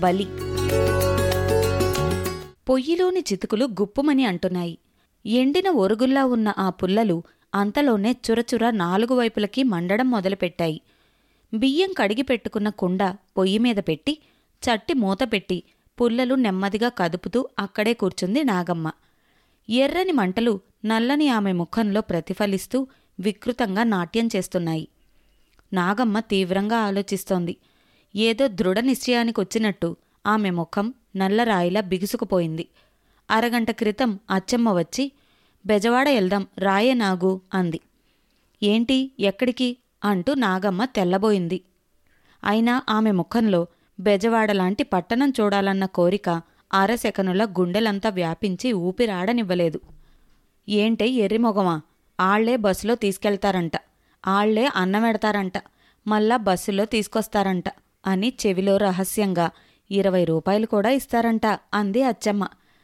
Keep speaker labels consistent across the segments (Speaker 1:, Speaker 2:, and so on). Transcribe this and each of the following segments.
Speaker 1: బలి పొయ్యిలోని చితుకులు గుప్పుమని అంటున్నాయి ఎండిన ఒరుగుల్లా ఉన్న ఆ పుల్లలు అంతలోనే చురచుర నాలుగు వైపులకి మండడం మొదలుపెట్టాయి బియ్యం కడిగి పెట్టుకున్న కుండ పొయ్యి మీద పెట్టి చట్టి మూత పెట్టి పుల్లలు నెమ్మదిగా కదుపుతూ అక్కడే కూర్చుంది నాగమ్మ ఎర్రని మంటలు నల్లని ఆమె ముఖంలో ప్రతిఫలిస్తూ వికృతంగా నాట్యం చేస్తున్నాయి నాగమ్మ తీవ్రంగా ఆలోచిస్తోంది ఏదో దృఢ నిశ్చయానికి వచ్చినట్టు ఆమె ముఖం నల్లరాయిలా బిగుసుకుపోయింది అరగంట క్రితం అచ్చమ్మ వచ్చి బెజవాడ వెళ్దాం రాయే నాగు అంది ఏంటి ఎక్కడికి అంటూ నాగమ్మ తెల్లబోయింది అయినా ఆమె ముఖంలో బెజవాడలాంటి పట్టణం చూడాలన్న కోరిక అరసెకనుల గుండెలంతా వ్యాపించి ఊపిరాడనివ్వలేదు ఏంటే ఎర్రిమొగమా ఆళ్లే బస్సులో తీసుకెళ్తారంట ఆళ్లే అన్నమెడతారంట మళ్ళా బస్సులో తీసుకొస్తారంట అని చెవిలో రహస్యంగా ఇరవై రూపాయలు కూడా ఇస్తారంట అంది అచ్చమ్మ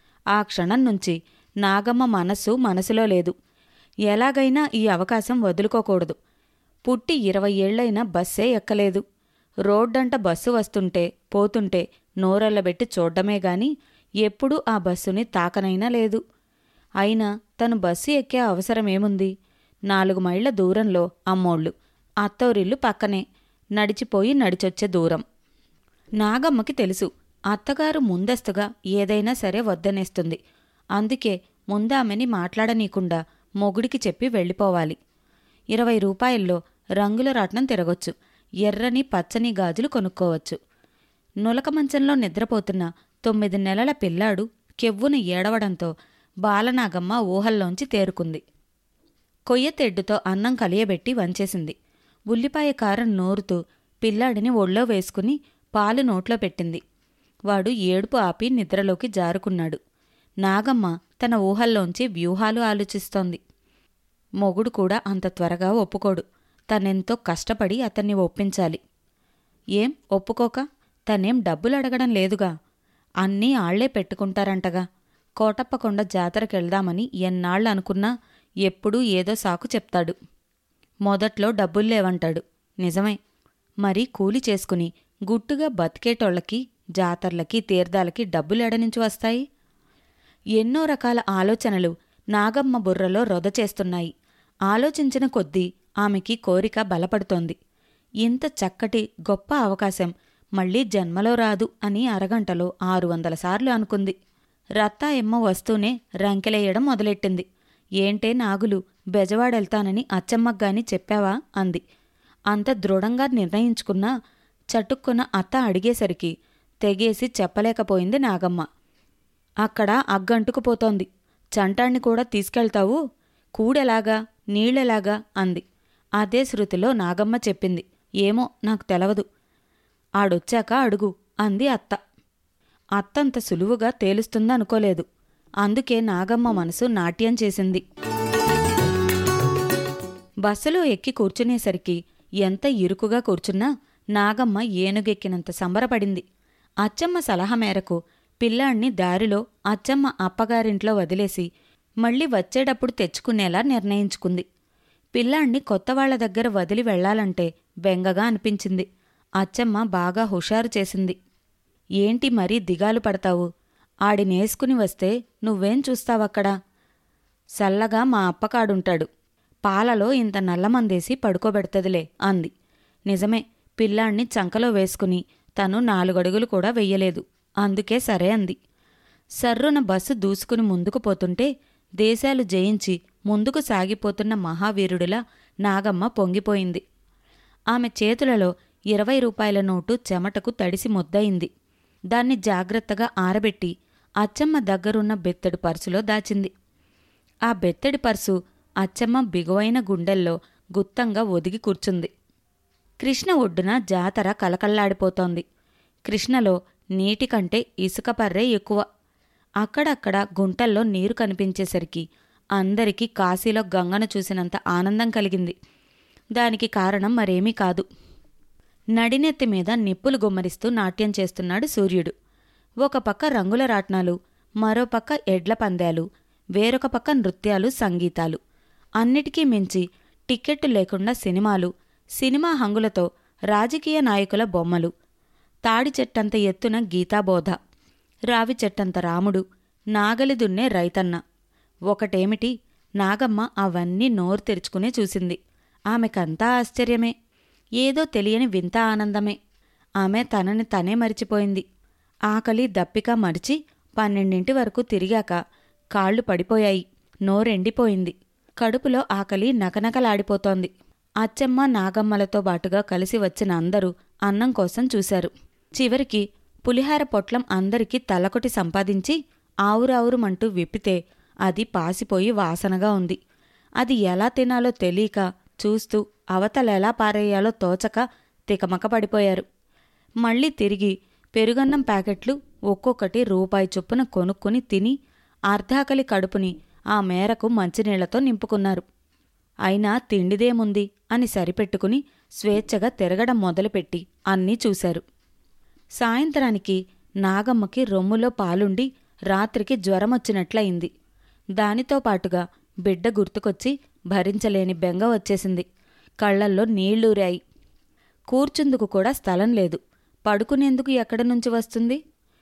Speaker 1: ఆ క్షణం నుంచి నాగమ్మ మనస్సు మనసులో లేదు ఎలాగైనా ఈ అవకాశం వదులుకోకూడదు పుట్టి ఇరవై ఏళ్లైనా బస్సే ఎక్కలేదు రోడ్డంట బస్సు వస్తుంటే పోతుంటే నోరెళ్లబెట్టి చూడ్డమే గాని ఎప్పుడూ ఆ బస్సుని తాకనైనా లేదు అయినా తను బస్సు ఎక్కే అవసరమేముంది నాలుగు మైళ్ల దూరంలో అమ్మోళ్ళు అత్తోరిల్లు పక్కనే నడిచిపోయి నడిచొచ్చే దూరం నాగమ్మకి తెలుసు అత్తగారు ముందస్తుగా ఏదైనా సరే వద్దనేస్తుంది అందుకే ముందామెని మాట్లాడనీకుండా మొగుడికి చెప్పి వెళ్ళిపోవాలి ఇరవై రూపాయల్లో రంగుల రాట్నం తిరగొచ్చు ఎర్రని పచ్చని గాజులు కొనుక్కోవచ్చు నులక మంచంలో నిద్రపోతున్న తొమ్మిది నెలల పిల్లాడు కెవ్వున ఏడవడంతో బాలనాగమ్మ ఊహల్లోంచి తేరుకుంది కొయ్య తెడ్డుతో అన్నం కలియబెట్టి వంచేసింది ఉల్లిపాయ కారం నోరుతూ పిల్లాడిని ఒళ్ళో వేసుకుని పాలు నోట్లో పెట్టింది వాడు ఏడుపు ఆపి నిద్రలోకి జారుకున్నాడు నాగమ్మ తన ఊహల్లోంచి వ్యూహాలు ఆలోచిస్తోంది మొగుడు కూడా అంత త్వరగా ఒప్పుకోడు తనెంతో కష్టపడి అతన్ని ఒప్పించాలి ఏం ఒప్పుకోక తనేం డబ్బులు అడగడం లేదుగా అన్నీ ఆళ్లే పెట్టుకుంటారంటగా కోటప్పకొండ జాతరకెళ్దామని ఎన్నాళ్ళు అనుకున్నా ఎప్పుడూ ఏదో సాకు చెప్తాడు మొదట్లో డబ్బుల్లేవంటాడు నిజమే మరి కూలి చేసుకుని గుట్టుగా బతికేటోళ్ళకి జాతర్లకి తీర్థాలకి డబ్బులెడనుంచి వస్తాయి ఎన్నో రకాల ఆలోచనలు నాగమ్మ బుర్రలో రొద చేస్తున్నాయి ఆలోచించిన కొద్దీ ఆమెకి కోరిక బలపడుతోంది ఇంత చక్కటి గొప్ప అవకాశం మళ్ళీ జన్మలో రాదు అని అరగంటలో ఆరు వందల సార్లు అనుకుంది రత్తా ఎమ్మ వస్తూనే రంకెలేయడం మొదలెట్టింది ఏంటే నాగులు బెజవాడెళ్తానని అచ్చమ్మగ్గాని చెప్పావా అంది అంత దృఢంగా నిర్ణయించుకున్నా చటుక్కున అత్త అడిగేసరికి తెగేసి చెప్పలేకపోయింది నాగమ్మ అక్కడ అగ్గంటుకుపోతోంది చంటాన్ని కూడా తీసుకెళ్తావు కూడెలాగా నీళ్ళెలాగా అంది అదే శృతిలో నాగమ్మ చెప్పింది ఏమో నాకు తెలవదు ఆడొచ్చాక అడుగు అంది అత్త అత్తంత సులువుగా తేలుస్తుందనుకోలేదు అందుకే నాగమ్మ మనసు నాట్యం చేసింది బస్సులో ఎక్కి కూర్చునేసరికి ఎంత ఇరుకుగా కూర్చున్నా నాగమ్మ ఏనుగెక్కినంత సంబరపడింది అచ్చమ్మ సలహా మేరకు పిల్లాణ్ణి దారిలో అచ్చమ్మ అప్పగారింట్లో వదిలేసి మళ్ళీ వచ్చేటప్పుడు తెచ్చుకునేలా నిర్ణయించుకుంది పిల్లాణ్ణి కొత్తవాళ్ల దగ్గర వదిలి వెళ్లాలంటే బెంగగా అనిపించింది అచ్చమ్మ బాగా హుషారు చేసింది ఏంటి మరీ దిగాలు పడతావు ఆడినేసుకుని వస్తే నువ్వేం చూస్తావక్కడా సల్లగా మా అప్పకాడుంటాడు పాలలో ఇంత నల్లమందేసి పడుకోబెడతదిలే అంది నిజమే పిల్లాణ్ణి చంకలో వేసుకుని తను నాలుగడుగులు కూడా వెయ్యలేదు అందుకే సరే అంది సర్రున బస్సు దూసుకుని ముందుకు పోతుంటే దేశాలు జయించి ముందుకు సాగిపోతున్న మహావీరుడిలా నాగమ్మ పొంగిపోయింది ఆమె చేతులలో ఇరవై రూపాయల నోటు చెమటకు తడిసి ముద్దయింది దాన్ని జాగ్రత్తగా ఆరబెట్టి అచ్చమ్మ దగ్గరున్న బెత్తడి పర్సులో దాచింది ఆ బెత్తడి పర్సు అచ్చమ్మ బిగువైన గుండెల్లో గుత్తంగా ఒదిగి కూర్చుంది కృష్ణ ఒడ్డున జాతర కలకల్లాడిపోతోంది కృష్ణలో నీటికంటే ఇసుక పర్రే ఎక్కువ అక్కడక్కడ గుంటల్లో నీరు కనిపించేసరికి అందరికీ కాశీలో గంగను చూసినంత ఆనందం కలిగింది దానికి కారణం మరేమీ కాదు నడినెత్తి మీద నిప్పులు గుమ్మరిస్తూ నాట్యం చేస్తున్నాడు సూర్యుడు ఒక పక్క రంగుల రాట్నాలు మరో పక్క ఎడ్ల పందాలు వేరొక పక్క నృత్యాలు సంగీతాలు అన్నిటికీ మించి టిక్కెట్టు లేకుండా సినిమాలు సినిమా హంగులతో రాజకీయ నాయకుల బొమ్మలు తాడి చెట్టంత ఎత్తున గీతాబోధ రావి చెట్టంత రాముడు నాగలి దున్నే రైతన్న ఒకటేమిటి నాగమ్మ అవన్నీ నోరు తెరుచుకునే చూసింది ఆమెకంతా ఆశ్చర్యమే ఏదో తెలియని వింత ఆనందమే ఆమె తనని తనే మరిచిపోయింది ఆకలి దప్పిక మరిచి పన్నెండింటి వరకు తిరిగాక కాళ్ళు పడిపోయాయి నోరెండిపోయింది కడుపులో ఆకలి నకనకలాడిపోతోంది అచ్చమ్మ నాగమ్మలతో బాటుగా కలిసి వచ్చిన అందరూ అన్నం కోసం చూశారు చివరికి పులిహార పొట్లం అందరికీ తలకొటి సంపాదించి ఆవురావురుమంటూ విప్పితే అది పాసిపోయి వాసనగా ఉంది అది ఎలా తినాలో తెలియక చూస్తూ అవతలెలా పారేయాలో తోచక తికమక పడిపోయారు మళ్ళీ తిరిగి పెరుగన్నం ప్యాకెట్లు ఒక్కొక్కటి రూపాయి చొప్పున కొనుక్కుని తిని అర్ధాకలి కడుపుని ఆ మేరకు మంచినీళ్లతో నింపుకున్నారు అయినా తిండిదేముంది అని సరిపెట్టుకుని స్వేచ్ఛగా తిరగడం మొదలుపెట్టి అన్నీ చూశారు సాయంత్రానికి నాగమ్మకి రొమ్ములో పాలుండి రాత్రికి జ్వరమొచ్చినట్లయింది దానితో పాటుగా బిడ్డ గుర్తుకొచ్చి భరించలేని బెంగ వచ్చేసింది కళ్లల్లో నీళ్లూరాయి కూర్చుందుకు కూడా స్థలం లేదు పడుకునేందుకు ఎక్కడి నుంచి వస్తుంది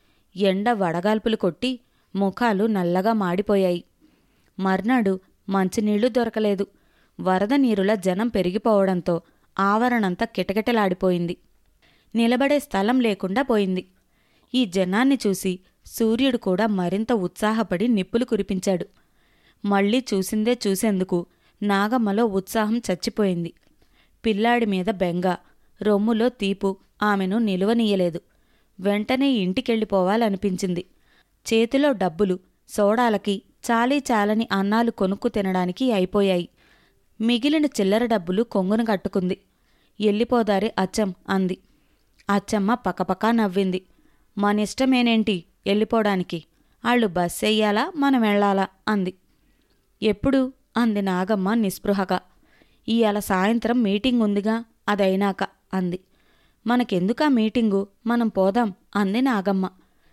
Speaker 1: ఎండ వడగాల్పులు కొట్టి ముఖాలు నల్లగా మాడిపోయాయి మర్నాడు మంచినీళ్లు దొరకలేదు వరద నీరుల జనం పెరిగిపోవడంతో ఆవరణంతా కిటకిటలాడిపోయింది నిలబడే స్థలం లేకుండా పోయింది ఈ జనాన్ని చూసి సూర్యుడు కూడా మరింత ఉత్సాహపడి నిప్పులు కురిపించాడు మళ్ళీ చూసిందే చూసేందుకు నాగమ్మలో ఉత్సాహం చచ్చిపోయింది పిల్లాడి మీద బెంగ రొమ్ములో తీపు ఆమెను నిలువనీయలేదు వెంటనే ఇంటికెళ్ళిపోవాలనిపించింది చేతిలో డబ్బులు సోడాలకి చాలీ చాలని అన్నాలు కొనుక్కు తినడానికి అయిపోయాయి మిగిలిన చిల్లర డబ్బులు కొంగున కట్టుకుంది ఎల్లిపోదారి అచ్చం అంది అచ్చమ్మ పకపకా నవ్వింది మనిష్టమేనేంటి వెళ్ళిపోవడానికి ఆళ్ళు బస్ ఎయ్యాలా మనం వెళ్ళాలా అంది ఎప్పుడు అంది నాగమ్మ నిస్పృహగా ఇయాల సాయంత్రం మీటింగ్ ఉందిగా అదైనాక అంది మనకెందుకా మీటింగు మనం పోదాం అంది నాగమ్మ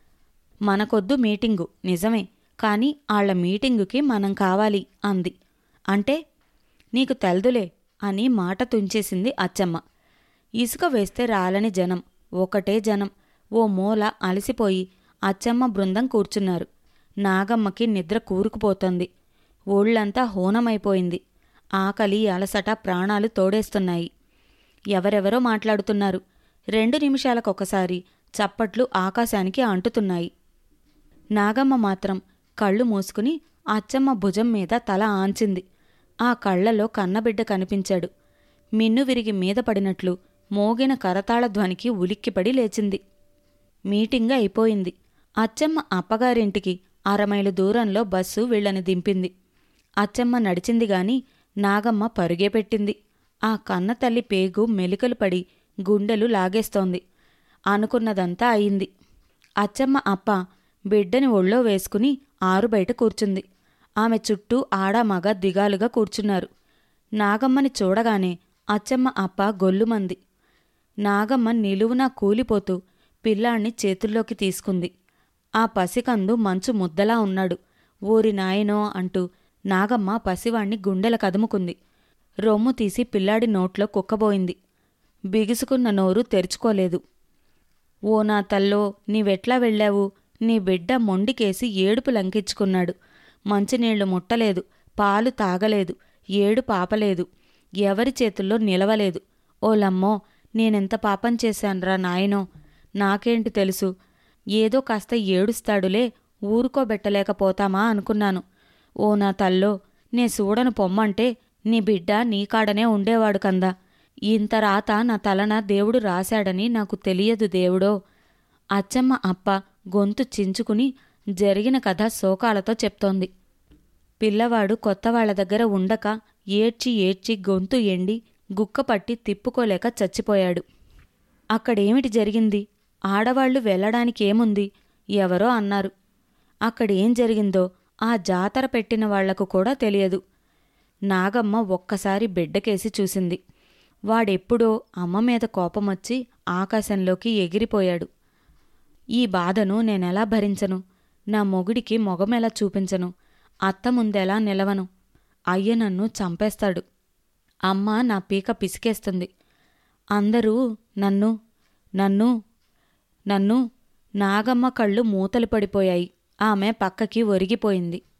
Speaker 1: మనకొద్దు మీటింగు నిజమే కాని ఆళ్ల మీటింగుకి మనం కావాలి అంది అంటే నీకు తెల్దులే అని మాట తుంచేసింది అచ్చమ్మ ఇసుక వేస్తే రాలని జనం ఒకటే జనం ఓ మూల అలసిపోయి అచ్చమ్మ బృందం కూర్చున్నారు నాగమ్మకి నిద్ర కూరుకుపోతోంది ఒళ్ళంతా హోనమైపోయింది ఆకలి అలసట ప్రాణాలు తోడేస్తున్నాయి ఎవరెవరో మాట్లాడుతున్నారు రెండు నిమిషాలకొకసారి చప్పట్లు ఆకాశానికి అంటుతున్నాయి నాగమ్మ మాత్రం కళ్ళు మూసుకుని అచ్చమ్మ భుజం మీద తల ఆంచింది ఆ కళ్లలో కన్నబిడ్డ కనిపించాడు మిన్ను విరిగి మీద పడినట్లు మోగిన కరతాళ ధ్వనికి ఉలిక్కిపడి లేచింది మీటింగ్ అయిపోయింది అచ్చమ్మ అప్పగారింటికి అరమైలు దూరంలో బస్సు వీళ్ళని దింపింది అచ్చమ్మ నడిచింది గాని నాగమ్మ పరుగే పెట్టింది ఆ కన్నతల్లి పేగు మెలికలు పడి గుండెలు లాగేస్తోంది అనుకున్నదంతా అయింది అచ్చమ్మ అప్ప బిడ్డని ఒళ్ళో వేసుకుని ఆరు బయట కూర్చుంది ఆమె చుట్టూ ఆడామగ దిగాలుగా కూర్చున్నారు నాగమ్మని చూడగానే అచ్చమ్మ అప్ప గొల్లుమంది నాగమ్మ నిలువునా కూలిపోతూ పిల్లాణ్ణి చేతుల్లోకి తీసుకుంది ఆ పసికందు మంచు ముద్దలా ఉన్నాడు ఊరి నాయనో అంటూ నాగమ్మ పసివాణ్ణి గుండెల కదుముకుంది రొమ్ము తీసి పిల్లాడి నోట్లో కుక్కబోయింది బిగుసుకున్న నోరు తెరుచుకోలేదు ఓ నా తల్లో నీవెట్లా వెళ్ళావు నీ బిడ్డ మొండికేసి ఏడుపు లంకించుకున్నాడు మంచినీళ్లు ముట్టలేదు పాలు తాగలేదు ఏడు పాపలేదు ఎవరి చేతుల్లో నిలవలేదు ఓలమ్మో నేనెంత పాపం చేశాన్రా నాయనో నాకేంటి తెలుసు ఏదో కాస్త ఏడుస్తాడులే ఊరుకోబెట్టలేకపోతామా అనుకున్నాను ఓ నా తల్లో నే సూడను పొమ్మంటే నీ బిడ్డ నీకాడనే ఉండేవాడు కందా ఇంత రాత నా తలన దేవుడు రాశాడని నాకు తెలియదు దేవుడో అచ్చమ్మ అప్ప గొంతు చించుకుని జరిగిన కథ శోకాలతో చెప్తోంది పిల్లవాడు కొత్తవాళ్ల దగ్గర ఉండక ఏడ్చి ఏడ్చి గొంతు ఎండి గుక్కపట్టి తిప్పుకోలేక చచ్చిపోయాడు అక్కడేమిటి జరిగింది ఆడవాళ్లు వెళ్ళడానికేముంది ఎవరో అన్నారు అక్కడేం జరిగిందో ఆ జాతర పెట్టిన వాళ్లకు కూడా తెలియదు నాగమ్మ ఒక్కసారి బిడ్డకేసి చూసింది వాడెప్పుడో అమ్మ మీద కోపమొచ్చి ఆకాశంలోకి ఎగిరిపోయాడు ఈ బాధను నేనెలా భరించను నా మొగుడికి మొగమెలా చూపించను అత్త ముందెలా నిలవను అయ్య నన్ను చంపేస్తాడు అమ్మ నా పీక పిసికేస్తుంది అందరూ నన్ను నన్ను నన్ను నాగమ్మ కళ్ళు మూతలు పడిపోయాయి ఆమె పక్కకి ఒరిగిపోయింది